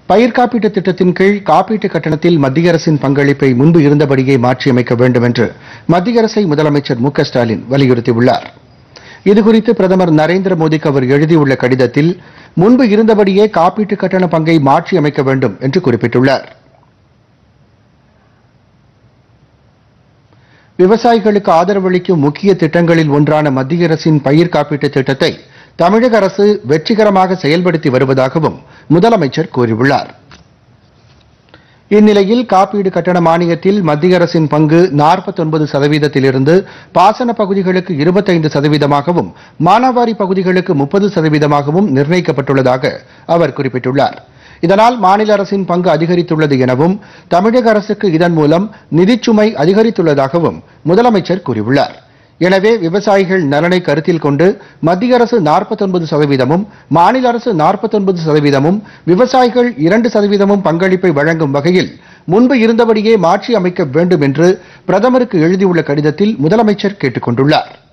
பயிர் காப்பீட்டு திட்டத்தின் கீழ் காப்பீட்டு கட்டணத்தில் மத்திய அரசின் பங்களிப்பை முன்பு இருந்தபடியே மாற்றியமைக்க வேண்டும் என்று மத்திய அரசை முதலமைச்சர் மு க ஸ்டாலின் வலியுறுத்தியுள்ளார் இதுகுறித்து பிரதமர் நரேந்திர மோடிக்கு அவர் எழுதியுள்ள கடிதத்தில் முன்பு இருந்தபடியே காப்பீட்டு கட்டண பங்கை மாற்றி அமைக்க வேண்டும் என்று குறிப்பிட்டுள்ளார் விவசாயிகளுக்கு ஆதரவளிக்கும் முக்கிய திட்டங்களில் ஒன்றான மத்திய அரசின் பயிர் காப்பீட்டு திட்டத்தை தமிழக அரசு வெற்றிகரமாக செயல்படுத்தி வருவதாகவும் முதலமைச்சர் கூறியுள்ளார் இந்நிலையில் காப்பீடு கட்டண மானியத்தில் மத்திய அரசின் பங்கு 49% சதவீதத்திலிருந்து பாசன பகுதிகளுக்கு 25% சதவீதமாகவும் மானாவாரி பகுதிகளுக்கு முப்பது சதவீதமாகவும் நிர்ணயிக்கப்பட்டுள்ளதாக அவர் குறிப்பிட்டுள்ளார் இதனால் மாநில அரசின் பங்கு அதிகரித்துள்ளது எனவும் தமிழக அரசுக்கு இதன் மூலம் நிதிச்சுமை அதிகரித்துள்ளதாகவும் முதலமைச்சர் கூறியுள்ளார் எனவே விவசாயிகள் நலனை கருத்தில் கொண்டு மத்திய அரசு 49% சதவீதமும் மாநில அரசு 49% சதவீதமும் விவசாயிகள் இரண்டு சதவீதமும் பங்களிப்பை வழங்கும் வகையில் முன்பு இருந்தபடியே மாற்றி அமைக்க வேண்டும் என்று பிரதமருக்கு எழுதியுள்ள கடிதத்தில் முதலமைச்சர் கேட்டுக் கொண்டுள்ளார்